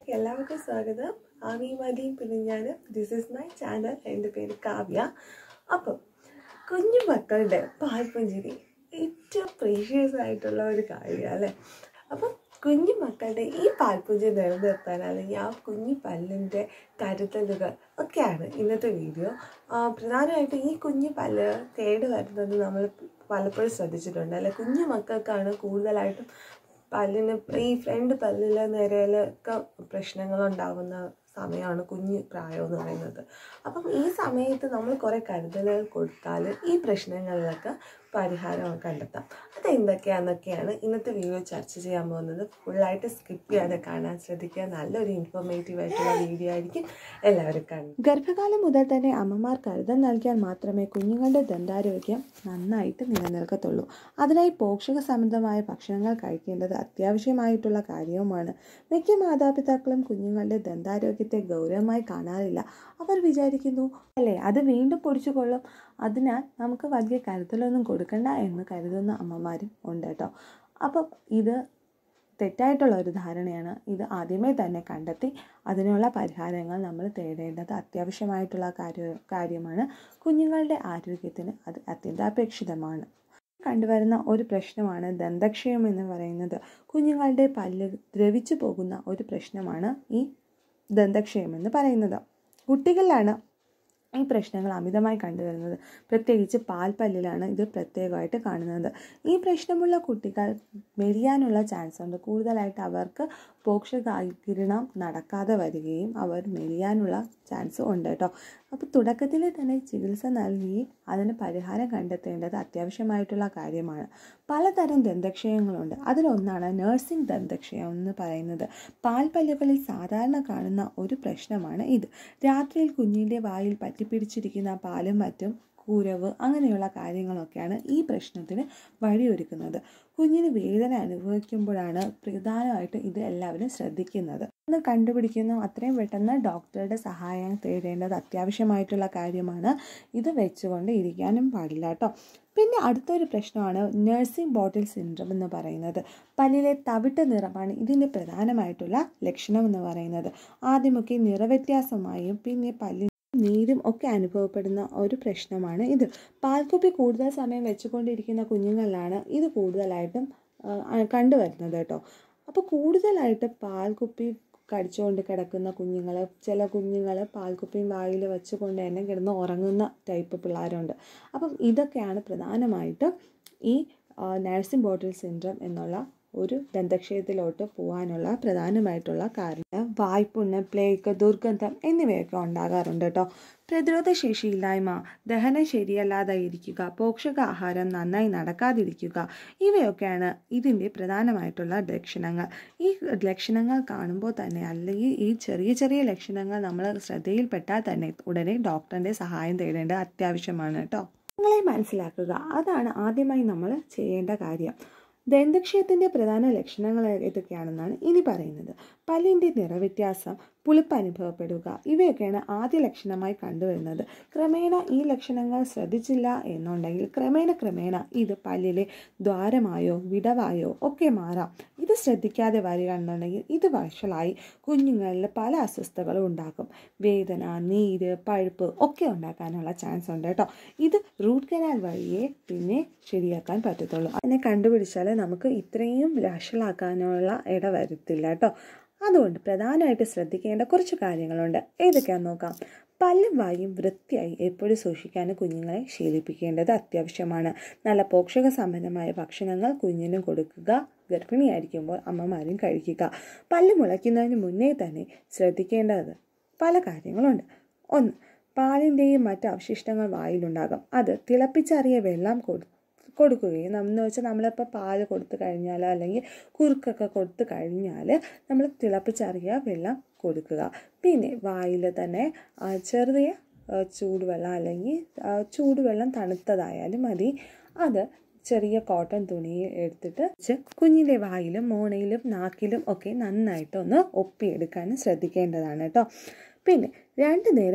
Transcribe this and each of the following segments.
എല്ലാവർക്കും സ്വാഗതം ആമി മതിയും പിന്നെ ഞാൻ ദിസ് ഇസ് മൈ ചാനൽ എൻ്റെ പേര് കാവ്യ അപ്പം കുഞ്ഞു മക്കളുടെ പാൽപ്പുഞ്ചിരി ഏറ്റവും പ്രീഷ്യസ് ആയിട്ടുള്ള ഒരു കാര്യമാണ് അല്ലേ അപ്പം കുഞ്ഞു മക്കളുടെ ഈ പാൽപ്പുഞ്ചി നിലനിർത്താൻ അല്ലെങ്കിൽ ആ കുഞ്ഞു പല്ലിൻ്റെ കരുതലുകൾ ഒക്കെയാണ് ഇന്നത്തെ വീഡിയോ ആ, പ്രധാനമായിട്ടും ഈ കുഞ്ഞു പല്ല് കേട് വരുന്നത് നമ്മൾ പലപ്പോഴും ശ്രദ്ധിച്ചിട്ടുണ്ട് അല്ലെ കുഞ്ഞു മക്കൾക്കാണ് കൂടുതലായിട്ടും പല്ലിന് ഈ ഫ്രണ്ട് പല്ലിൽ നിരയിലൊക്കെ പ്രശ്നങ്ങൾ ഉണ്ടാകുന്ന സമയമാണ് കുഞ്ഞ് പ്രായം എന്ന് പറയുന്നത് അപ്പം ഈ സമയത്ത് നമ്മൾ കുറേ കരുതലുകൾ കൊടുത്താൽ ഈ പ്രശ്നങ്ങളിലൊക്കെ പരിഹാരം കണ്ടെത്താം അത് എന്തൊക്കെയാണെന്നൊക്കെയാണ് ഇന്നത്തെ വീഡിയോ ചർച്ച ചെയ്യാൻ പോകുന്നത് ഫുള്ളായിട്ട് സ്കിപ്പ് ചെയ്യാതെ കാണാൻ ശ്രദ്ധിക്കുക നല്ലൊരു ഇൻഫോർമേറ്റീവ് ആയിട്ടുള്ള വീഡിയോ ആയിരിക്കും എല്ലാവരും കാണും ഗർഭകാലം മുതൽ തന്നെ അമ്മമാർ കരുതൽ നൽകിയാൽ മാത്രമേ കുഞ്ഞുങ്ങളുടെ ദന്താരോഗ്യം നന്നായിട്ട് നിലനിൽക്കത്തുള്ളൂ അതിനായി പോഷക സമൃദ്ധമായ ഭക്ഷണങ്ങൾ കഴിക്കേണ്ടത് അത്യാവശ്യമായിട്ടുള്ള കാര്യവുമാണ് മിക്ക മാതാപിതാക്കളും കുഞ്ഞുങ്ങളുടെ ദന്താരോഗ്യത്തെ ഗൗരവമായി കാണാറില്ല അവർ വിചാരിക്കുന്നു അല്ലേ അത് വീണ്ടും പൊടിച്ചു കൊള്ളും അതിനാൽ നമുക്ക് വലിയ കരുതലൊന്നും കൊടുക്കണ്ട എന്ന് കരുതുന്ന അമ്മമാരും ഉണ്ട് കേട്ടോ അപ്പം ഇത് തെറ്റായിട്ടുള്ള ഒരു ധാരണയാണ് ഇത് ആദ്യമേ തന്നെ കണ്ടെത്തി അതിനുള്ള പരിഹാരങ്ങൾ നമ്മൾ തേടേണ്ടത് അത്യാവശ്യമായിട്ടുള്ള കാര്യ കാര്യമാണ് കുഞ്ഞുങ്ങളുടെ ആരോഗ്യത്തിന് അത് അത്യന്താപേക്ഷിതമാണ് കണ്ടുവരുന്ന ഒരു പ്രശ്നമാണ് ദന്തക്ഷയം എന്ന് പറയുന്നത് കുഞ്ഞുങ്ങളുടെ പല്ല് ദ്രവിച്ചു പോകുന്ന ഒരു പ്രശ്നമാണ് ഈ ദന്തക്ഷയം എന്ന് പറയുന്നത് കുട്ടികളിലാണ് ഈ പ്രശ്നങ്ങൾ അമിതമായി കണ്ടുവരുന്നത് പ്രത്യേകിച്ച് പാൽപ്പല്ലിലാണ് ഇത് പ്രത്യേകമായിട്ട് കാണുന്നത് ഈ പ്രശ്നമുള്ള കുട്ടികൾ മെലിയാനുള്ള ചാൻസ് ഉണ്ട് കൂടുതലായിട്ട് അവർക്ക് പോഷകാകിരണം നടക്കാതെ വരികയും അവർ മെലിയാനുള്ള ചാൻസ് ഉണ്ട് കേട്ടോ അപ്പോൾ തുടക്കത്തിൽ തന്നെ ചികിത്സ നൽകി അതിന് പരിഹാരം കണ്ടെത്തേണ്ടത് അത്യാവശ്യമായിട്ടുള്ള കാര്യമാണ് പലതരം ദന്തക്ഷയങ്ങളുണ്ട് അതിലൊന്നാണ് നഴ്സിംഗ് ദന്തക്ഷയം എന്ന് പറയുന്നത് പാൽപ്പല്ലുകളിൽ സാധാരണ കാണുന്ന ഒരു പ്രശ്നമാണ് ഇത് രാത്രിയിൽ കുഞ്ഞിൻ്റെ വായിൽ പറ്റിപ്പിടിച്ചിരിക്കുന്ന പാലും മറ്റും കൂരവ് അങ്ങനെയുള്ള കാര്യങ്ങളൊക്കെയാണ് ഈ പ്രശ്നത്തിന് വഴിയൊരുക്കുന്നത് കുഞ്ഞിന് വേദന അനുഭവിക്കുമ്പോഴാണ് പ്രധാനമായിട്ടും ഇത് എല്ലാവരും ശ്രദ്ധിക്കുന്നത് ഒന്ന് കണ്ടുപിടിക്കുന്നു അത്രയും പെട്ടെന്ന് ഡോക്ടറുടെ സഹായം തേടേണ്ടത് അത്യാവശ്യമായിട്ടുള്ള കാര്യമാണ് ഇത് വെച്ചുകൊണ്ട് ഇരിക്കാനും പാടില്ല കേട്ടോ പിന്നെ അടുത്തൊരു പ്രശ്നമാണ് നഴ്സിംഗ് ബോട്ടിൽ സിൻഡ്രം എന്ന് പറയുന്നത് പല്ലിലെ തവിട്ട് നിറമാണ് ഇതിൻ്റെ പ്രധാനമായിട്ടുള്ള ലക്ഷണം എന്ന് പറയുന്നത് ആദ്യമൊക്കെ നിറവ്യത്യാസമായും പിന്നെ പല്ലിൽ നീരും ഒക്കെ അനുഭവപ്പെടുന്ന ഒരു പ്രശ്നമാണ് ഇത് പാൽക്കുപ്പി കൂടുതൽ സമയം വെച്ചുകൊണ്ടിരിക്കുന്ന കുഞ്ഞുങ്ങളിലാണ് ഇത് കൂടുതലായിട്ടും ആ, കണ്ടുവരുന്നത് കേട്ടോ അപ്പോൾ കൂടുതലായിട്ട് പാൽക്കുപ്പി കടിച്ചുകൊണ്ട് കിടക്കുന്ന കുഞ്ഞുങ്ങൾ ചില കുഞ്ഞുങ്ങൾ പാൽക്കുപ്പിയും വായിൽ വെച്ചുകൊണ്ട് തന്നെ കിടന്ന് ഉറങ്ങുന്ന ടൈപ്പ് പിള്ളേരുണ്ട് അപ്പം ഇതൊക്കെയാണ് പ്രധാനമായിട്ടും ഈ നഴ്സിംഗ് ബോട്ടിൽ സിൻഡ്രം എന്നുള്ള ഒരു ദന്തക്ഷയത്തിലോട്ട് പോകാനുള്ള പ്രധാനമായിട്ടുള്ള കാരണം വായ്പുണ്ണ് പ്ലേക്ക് ദുർഗന്ധം എന്നിവയൊക്കെ ഉണ്ടാകാറുണ്ട് കേട്ടോ പ്രതിരോധ ശേഷിയില്ലായ്മ ദഹനം ശരിയല്ലാതെ ഇരിക്കുക പോഷകാഹാരം നന്നായി നടക്കാതിരിക്കുക ഇവയൊക്കെയാണ് ഇതിൻ്റെ പ്രധാനമായിട്ടുള്ള ലക്ഷണങ്ങൾ ഈ ലക്ഷണങ്ങൾ കാണുമ്പോൾ തന്നെ അല്ലെങ്കിൽ ഈ ചെറിയ ചെറിയ ലക്ഷണങ്ങൾ നമ്മൾ ശ്രദ്ധയിൽപ്പെട്ടാൽ തന്നെ ഉടനെ ഡോക്ടറിൻ്റെ സഹായം തേടേണ്ടത് അത്യാവശ്യമാണ് കേട്ടോ നിങ്ങളെ മനസ്സിലാക്കുക അതാണ് ആദ്യമായി നമ്മൾ ചെയ്യേണ്ട കാര്യം ദന്തക്ഷയത്തിൻ്റെ പ്രധാന ലക്ഷണങ്ങൾ ഏതൊക്കെയാണെന്നാണ് ഇനി പറയുന്നത് പല്ലിൻ്റെ നിറവ്യത്യാസം പുളിപ്പ് അനുഭവപ്പെടുക ഇവയൊക്കെയാണ് ആദ്യ ലക്ഷണമായി കണ്ടുവരുന്നത് ക്രമേണ ഈ ലക്ഷണങ്ങൾ ശ്രദ്ധിച്ചില്ല എന്നുണ്ടെങ്കിൽ ക്രമേണ ക്രമേണ ഇത് പല്ലിലെ ദ്വാരമായോ വിടവായോ ഒക്കെ മാറാം ഇത് ശ്രദ്ധിക്കാതെ വരികയാണെന്നുണ്ടെങ്കിൽ ഇത് വഷളായി കുഞ്ഞുങ്ങളിൽ പല അസ്വസ്ഥതകളും ഉണ്ടാക്കും വേദന നീര് പഴുപ്പ് ഒക്കെ ഉണ്ടാക്കാനുള്ള ചാൻസ് ഉണ്ട് കേട്ടോ ഇത് റൂട്ട് കനാൽ വഴിയേ പിന്നെ ശരിയാക്കാൻ പറ്റത്തുള്ളൂ അതിനെ കണ്ടുപിടിച്ചാൽ നമുക്ക് ഇത്രയും വഷളാക്കാനുള്ള ഇട വരുത്തില്ല കേട്ടോ അതുകൊണ്ട് പ്രധാനമായിട്ട് ശ്രദ്ധിക്കേണ്ട കുറച്ച് കാര്യങ്ങളുണ്ട് ഏതൊക്കെയാണെന്ന് നോക്കാം പല്ലും വായും വൃത്തിയായി എപ്പോഴും സൂക്ഷിക്കാൻ കുഞ്ഞുങ്ങളെ ശീലിപ്പിക്കേണ്ടത് അത്യാവശ്യമാണ് നല്ല പോഷക സമ്പന്നമായ ഭക്ഷണങ്ങൾ കുഞ്ഞിനും കൊടുക്കുക ഗർഭിണിയായിരിക്കുമ്പോൾ അമ്മമാരും കഴിക്കുക പല്ല് മുളയ്ക്കുന്നതിന് മുന്നേ തന്നെ ശ്രദ്ധിക്കേണ്ടത് പല കാര്യങ്ങളുണ്ട് ഒന്ന് പാലിൻ്റെയും മറ്റ് അവശിഷ്ടങ്ങൾ വായിലുണ്ടാകും അത് തിളപ്പിച്ചറിയ വെള്ളം കൊടു കൊടുക്കുകയും എന്ന് വെച്ചാൽ നമ്മളിപ്പോൾ പാല് കൊടുത്തു കഴിഞ്ഞാൽ അല്ലെങ്കിൽ കുറുക്കൊക്കെ കൊടുത്തു കഴിഞ്ഞാൽ നമ്മൾ തിളപ്പിച്ചറിയ വെള്ളം കൊടുക്കുക പിന്നെ വായിൽ തന്നെ ആ, ചെറിയ ആ, ചൂടുവെള്ളം അല്ലെങ്കിൽ ആ, ചൂടുവെള്ളം തണുത്തതായാലും മതി അത് ചെറിയ കോട്ടൺ തുണി എടുത്തിട്ട് വെച്ച് കുഞ്ഞിൻ്റെ വായിലും മോണയിലും നാക്കിലും ഒക്കെ നന്നായിട്ടൊന്ന് ഒപ്പിയെടുക്കാനും ശ്രദ്ധിക്കേണ്ടതാണ് കേട്ടോ പിന്നെ രണ്ട് നേരം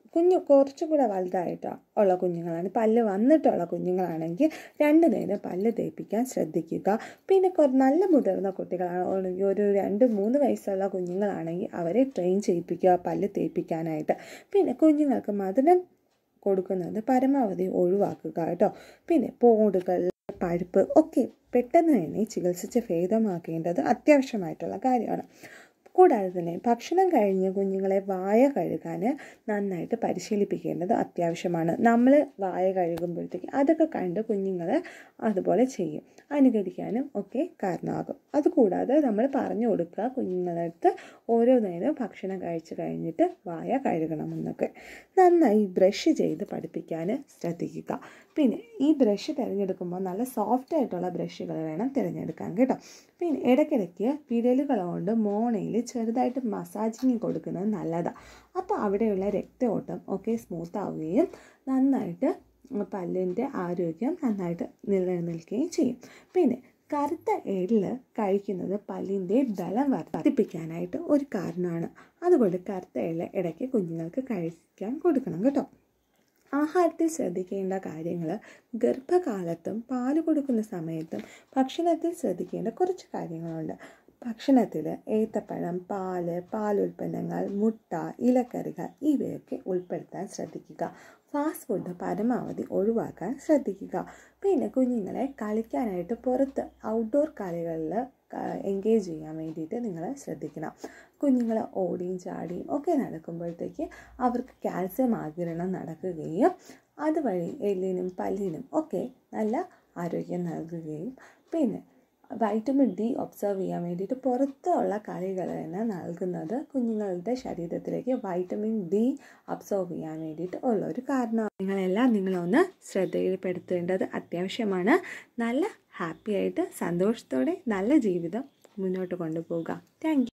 കുഞ്ഞു കുറച്ചും കൂടെ വലുതായിട്ട് ഉള്ള കുഞ്ഞുങ്ങളാണ് പല്ല് വന്നിട്ടുള്ള കുഞ്ഞുങ്ങളാണെങ്കിൽ രണ്ട് നേരം പല്ല് തേപ്പിക്കാൻ ശ്രദ്ധിക്കുക പിന്നെ കുറ നല്ല മുതിർന്ന കുട്ടികളാണെങ്കിൽ ഒരു രണ്ട് മൂന്ന് വയസ്സുള്ള കുഞ്ഞുങ്ങളാണെങ്കിൽ അവരെ ട്രെയിൻ ചെയ്യിപ്പിക്കുക പല്ല് തേപ്പിക്കാനായിട്ട് പിന്നെ കുഞ്ഞുങ്ങൾക്ക് മധുരം കൊടുക്കുന്നത് പരമാവധി ഒഴിവാക്കുക കേട്ടോ പിന്നെ പോടുകൾ പഴുപ്പ് ഒക്കെ പെട്ടെന്ന് തന്നെ ചികിത്സിച്ച് ഭേദമാക്കേണ്ടത് അത്യാവശ്യമായിട്ടുള്ള കാര്യമാണ് കൂടാതെ തന്നെ ഭക്ഷണം കഴിഞ്ഞ് കുഞ്ഞുങ്ങളെ വായ കഴുകാൻ നന്നായിട്ട് പരിശീലിപ്പിക്കേണ്ടത് അത്യാവശ്യമാണ് നമ്മൾ വായ കഴുകുമ്പോഴത്തേക്ക് അതൊക്കെ കണ്ട് കുഞ്ഞുങ്ങൾ അതുപോലെ ചെയ്യും അനുകരിക്കാനും ഒക്കെ കാരണമാകും അതുകൂടാതെ നമ്മൾ പറഞ്ഞു കൊടുക്കുക കുഞ്ഞുങ്ങളുടെ അടുത്ത് ഓരോ നേരം ഭക്ഷണം കഴിച്ച് കഴിഞ്ഞിട്ട് വായ കഴുകണമെന്നൊക്കെ നന്നായി ബ്രഷ് ചെയ്ത് പഠിപ്പിക്കാൻ ശ്രദ്ധിക്കുക പിന്നെ ഈ ബ്രഷ് തിരഞ്ഞെടുക്കുമ്പോൾ നല്ല സോഫ്റ്റ് ആയിട്ടുള്ള ബ്രഷുകൾ വേണം തിരഞ്ഞെടുക്കാൻ കേട്ടോ പിന്നെ ഇടയ്ക്കിടയ്ക്ക് വിരലുകൾ കൊണ്ട് മോണയിൽ ചെറുതായിട്ട് മസാജിങ് കൊടുക്കുന്നത് നല്ലതാണ് അപ്പോൾ അവിടെയുള്ള രക്തയോട്ടം ഒക്കെ സ്മൂത്ത് ആവുകയും നന്നായിട്ട് പല്ലിൻ്റെ ആരോഗ്യം നന്നായിട്ട് നിലനിൽക്കുകയും ചെയ്യും പിന്നെ കറുത്ത എള്ള് കഴിക്കുന്നത് പല്ലിൻ്റെ ബലം വർദ്ധിപ്പിക്കാനായിട്ട് ഒരു കാരണമാണ് അതുകൊണ്ട് കറുത്ത എള്ള് ഇടയ്ക്ക് കുഞ്ഞുങ്ങൾക്ക് കഴിക്കാൻ കൊടുക്കണം കേട്ടോ ആഹാരത്തിൽ ശ്രദ്ധിക്കേണ്ട കാര്യങ്ങൾ ഗർഭകാലത്തും പാല് കൊടുക്കുന്ന സമയത്തും ഭക്ഷണത്തിൽ ശ്രദ്ധിക്കേണ്ട കുറച്ച് കാര്യങ്ങളുണ്ട് ഭക്ഷണത്തിൽ ഏത്തപ്പഴം പാല് പാലുൽപ്പന്നങ്ങൾ മുട്ട ഇലക്കറികൾ ഇവയൊക്കെ ഉൾപ്പെടുത്താൻ ശ്രദ്ധിക്കുക ഫാസ്റ്റ് ഫുഡ് പരമാവധി ഒഴിവാക്കാൻ ശ്രദ്ധിക്കുക പിന്നെ കുഞ്ഞുങ്ങളെ കളിക്കാനായിട്ട് പുറത്ത് ഔട്ട്ഡോർ കളികളിൽ എൻഗേജ് ചെയ്യാൻ വേണ്ടിയിട്ട് നിങ്ങൾ ശ്രദ്ധിക്കണം കുഞ്ഞുങ്ങൾ ഓടിയും ചാടിയും ഒക്കെ നടക്കുമ്പോഴത്തേക്ക് അവർക്ക് കാൽസ്യം ആകിരണം നടക്കുകയും അതുവഴി എല്ലിനും പല്ലിനും ഒക്കെ നല്ല ആരോഗ്യം നൽകുകയും പിന്നെ വൈറ്റമിൻ ഡി ഒബ്സർവ് ചെയ്യാൻ വേണ്ടിയിട്ട് പുറത്തുള്ള കളികൾ തന്നെ നൽകുന്നത് കുഞ്ഞുങ്ങളുടെ ശരീരത്തിലേക്ക് വൈറ്റമിൻ ഡി അബ്സോർവ് ചെയ്യാൻ വേണ്ടിയിട്ട് ഉള്ള ഒരു കാരണമാണ് നിങ്ങളെല്ലാം നിങ്ങളൊന്ന് ശ്രദ്ധയിൽപ്പെടുത്തേണ്ടത് അത്യാവശ്യമാണ് നല്ല ഹാപ്പി ആയിട്ട് സന്തോഷത്തോടെ നല്ല ജീവിതം മുന്നോട്ട് കൊണ്ടുപോകുക താങ്ക്